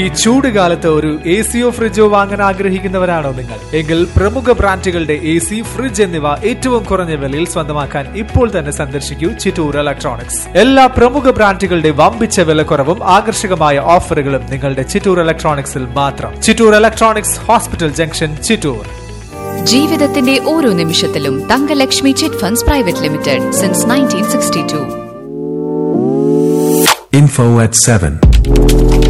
ചൂട് കാലത്ത് ഒരു എ സിയോ ഫ്രിഡ്ജോ വാങ്ങാൻ ആഗ്രഹിക്കുന്നവരാണോ നിങ്ങൾ എങ്കിൽ പ്രമുഖ ബ്രാൻഡുകളുടെ എ സി ഫ്രിഡ്ജ് എന്നിവ ഏറ്റവും കുറഞ്ഞ വിലയിൽ സ്വന്തമാക്കാൻ ഇപ്പോൾ തന്നെ സന്ദർശിക്കൂ ചിറ്റൂർ ഇലക്ട്രോണിക്സ് എല്ലാ പ്രമുഖ ബ്രാൻഡുകളുടെ വമ്പിച്ച വിലക്കുറവും ആകർഷകമായ ഓഫറുകളും നിങ്ങളുടെ ചിറ്റൂർ ഇലക്ട്രോണിക്സിൽ മാത്രം Chittur electronics hospital junction Chittur ജീവിതത്തിന്റെ ഓരോ നിമിഷത്തിലും Thangalakshmi chit funds private limited since nineteen sixty two Info at 7.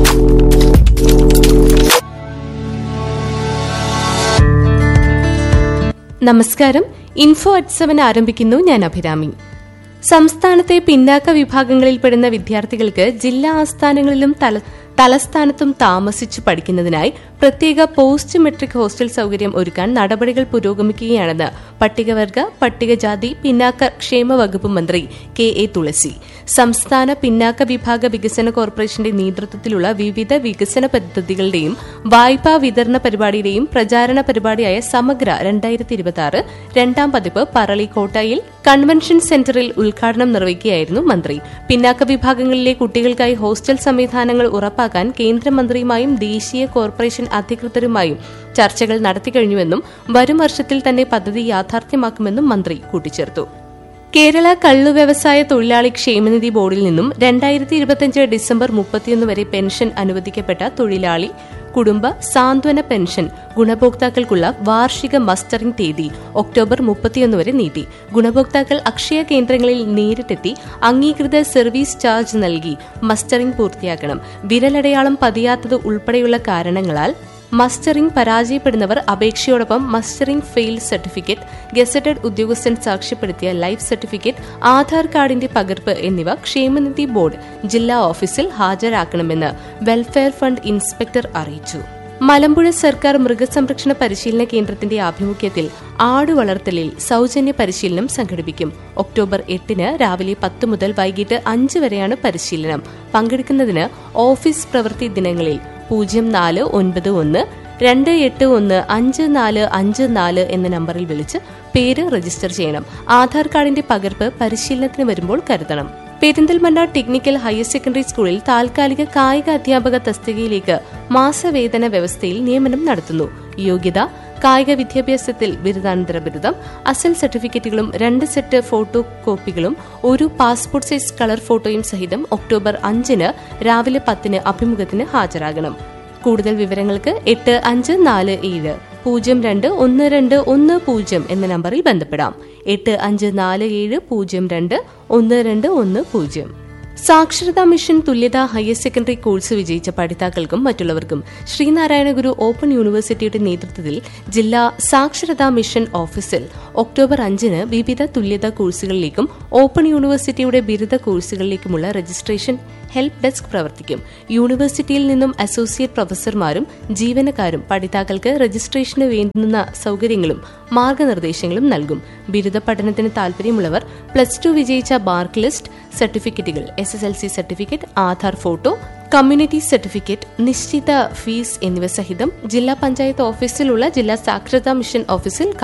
നമസ്കാരം ഇൻഫോ അറ്റ് സെവൻ ആരംഭിക്കുന്നു ഞാൻ അഭിരാമി സംസ്ഥാനത്തെ പിന്നാക്ക വിഭാഗങ്ങളിൽപ്പെടുന്ന വിദ്യാർത്ഥികൾക്ക് ജില്ലാ ആസ്ഥാനങ്ങളിലും തല തലസ്ഥാനത്തും താമസിച്ചു പഠിക്കുന്നതിനായി പ്രത്യേക പോസ്റ്റ് മെട്രിക് ഹോസ്റ്റൽ സൌകര്യം ഒരുക്കാൻ നടപടികൾ പുരോഗമിക്കുകയാണെന്ന് പട്ടികവർഗ പട്ടികജാതി പിന്നാക്ക ക്ഷേമ വകുപ്പ് മന്ത്രി കെ എ തുളസി സംസ്ഥാന പിന്നാക്ക വിഭാഗ വികസന കോർപ്പറേഷന്റെ നേതൃത്വത്തിലുള്ള വിവിധ വികസന പദ്ധതികളുടെയും വായ്പാ വിതരണ പരിപാടിയുടെയും പ്രചാരണ പരിപാടിയായ സമഗ്ര രണ്ടായിരത്തി ഇരുപത്തി ആറ് രണ്ടാം പതിപ്പ് പറളിക്കോട്ടയിൽ കൺവെൻഷൻ സെന്ററിൽ ഉദ്ഘാടനം നിർവഹിക്കുകയായിരുന്നു മന്ത്രി പിന്നാക്ക വിഭാഗങ്ങളിലെ കുട്ടികൾക്കായി ഹോസ്റ്റൽ സംവിധാനങ്ങൾ ഉറപ്പാക്കാൻ കേന്ദ്രമന്ത്രിയുമായും ദേശീയ കോർപ്പറേഷൻ അധികൃതരുമായും ചർച്ചകൾ നടത്തിക്കഴിഞ്ഞുവെന്നും വരും വർഷത്തിൽ തന്നെ പദ്ധതി യാഥാർത്ഥ്യമാക്കുമെന്നും മന്ത്രി കൂട്ടിച്ചേർത്തു കേരള കള്ളു വ്യവസായ തൊഴിലാളി ക്ഷേമനിധി ബോർഡിൽ നിന്നും രണ്ടായിരത്തി ഇരുപത്തിയഞ്ച് ഡിസംബർ മുപ്പത്തിയൊന്ന് വരെ പെൻഷൻ അനുവദിക്കപ്പെട്ട തൊഴിലാളി കുടുംബ സാന്ത്വന പെൻഷൻ ഗുണഭോക്താക്കൾക്കുള്ള വാർഷിക മസ്റ്ററിംഗ് തീയതി ഒക്ടോബർ മുപ്പത്തിയൊന്ന് വരെ നീട്ടി ഗുണഭോക്താക്കൾ അക്ഷയ കേന്ദ്രങ്ങളിൽ നേരിട്ടെത്തി അംഗീകൃത സർവീസ് ചാർജ് നൽകി മസ്റ്ററിംഗ് പൂർത്തിയാക്കണം വിരലടയാളം പതിയാത്തത് ഉൾപ്പെടെയുള്ള കാരണങ്ങളാൽ മസ്റ്ററിംഗ് പരാജയപ്പെടുന്നവർ അപേക്ഷയോടൊപ്പം മസ്റ്ററിംഗ് ഫെയിൽ സർട്ടിഫിക്കറ്റ് ഗസറ്റഡ് ഉദ്യോഗസ്ഥൻ സാക്ഷ്യപ്പെടുത്തിയ ലൈഫ് സർട്ടിഫിക്കറ്റ് ആധാർ കാർഡിന്റെ പകർപ്പ് എന്നിവ ക്ഷേമനിധി ബോർഡ് ജില്ലാ ഓഫീസിൽ ഹാജരാക്കണമെന്ന് വെൽഫെയർ ഫണ്ട് ഇൻസ്പെക്ടർ അറിയിച്ചു മലമ്പുഴ സർക്കാർ മൃഗസംരക്ഷണ പരിശീലന കേന്ദ്രത്തിന്റെ ആഭിമുഖ്യത്തിൽ ആടുവളർത്തലിൽ സൌജന്യ പരിശീലനം സംഘടിപ്പിക്കും ഒക്ടോബർ എട്ടിന് രാവിലെ പത്ത് മുതൽ വൈകിട്ട് അഞ്ച് വരെയാണ് പരിശീലനം പങ്കെടുക്കുന്നതിന് ഓഫീസ് പ്രവൃത്തി ദിനങ്ങളിൽ പൂജ്യം നാല് ഒൻപത് ഒന്ന് രണ്ട് എട്ട് ഒന്ന് അഞ്ച് നാല് അഞ്ച് നാല് എന്ന നമ്പറിൽ വിളിച്ച് പേര് രജിസ്റ്റർ ചെയ്യണം ആധാർ കാർഡിന്റെ പകർപ്പ് പരിശീലനത്തിന് വരുമ്പോൾ കരുതണം പെരിന്തൽമണ്ണ ടെക്നിക്കൽ ഹയർ സെക്കൻഡറി സ്കൂളിൽ താൽക്കാലിക കായിക അധ്യാപക തസ്തികയിലേക്ക് മാസവേതന വ്യവസ്ഥയിൽ നിയമനം നടത്തുന്നു യോഗ്യത കായിക വിദ്യാഭ്യാസത്തിൽ ബിരുദാനന്തര ബിരുദം അസൽ സർട്ടിഫിക്കറ്റുകളും രണ്ട് സെറ്റ് ഫോട്ടോ കോപ്പികളും ഒരു പാസ്പോർട്ട് സൈസ് കളർ ഫോട്ടോയും സഹിതം ഒക്ടോബർ അഞ്ചിന് രാവിലെ പത്തിന് അഭിമുഖത്തിന് ഹാജരാകണം കൂടുതൽ വിവരങ്ങൾക്ക് എട്ട് അഞ്ച് നാല് ഏഴ് പൂജ്യം രണ്ട് ഒന്ന് രണ്ട് ഒന്ന് പൂജ്യം എന്ന നമ്പറിൽ ബന്ധപ്പെടാം എട്ട് അഞ്ച് നാല് ഏഴ് പൂജ്യം രണ്ട് ഒന്ന് രണ്ട് ഒന്ന് പൂജ്യം സാക്ഷരതാ മിഷൻ തുല്യതാ ഹയർ സെക്കൻഡറി കോഴ്സ് വിജയിച്ച പഠിതാക്കൾക്കും മറ്റുള്ളവർക്കും ശ്രീനാരായണ ഗുരു ഓപ്പൺ യൂണിവേഴ്സിറ്റിയുടെ നേതൃത്വത്തിൽ ജില്ലാ സാക്ഷരതാ മിഷൻ ഓഫീസിൽ ഒക്ടോബർ അഞ്ചിന് വിവിധ തുല്യതാ കോഴ്സുകളിലേക്കും ഓപ്പൺ യൂണിവേഴ്സിറ്റിയുടെ ബിരുദ കോഴ്സുകളിലേക്കുമുള്ള രജിസ്ട്രേഷൻ ഹെൽപ്പ് ഡെസ്ക് പ്രവർത്തിക്കും യൂണിവേഴ്സിറ്റിയിൽ നിന്നും അസോസിയേറ്റ് പ്രൊഫസർമാരും ജീവനക്കാരും പഠിതാക്കൾക്ക് രജിസ്ട്രേഷന് വേണ്ടുന്ന സൌകര്യങ്ങളും മാർഗനിർദ്ദേശങ്ങളും നൽകും ബിരുദ പഠനത്തിന് താൽപര്യമുള്ളവർ പ്ലസ് ടു വിജയിച്ച മാർക്ക് ലിസ്റ്റ് സർട്ടിഫിക്കറ്റുകൾ S S L C certificate Aadhaar photo community certificate നിശ്ചിത ഫീസ് എന്നിവ സഹിതം ജില്ലാ പഞ്ചായത്ത് ഓഫീസിലുള്ള ജില്ലാ സാക്ഷരതാ മിഷൻ ഓഫീസിൽ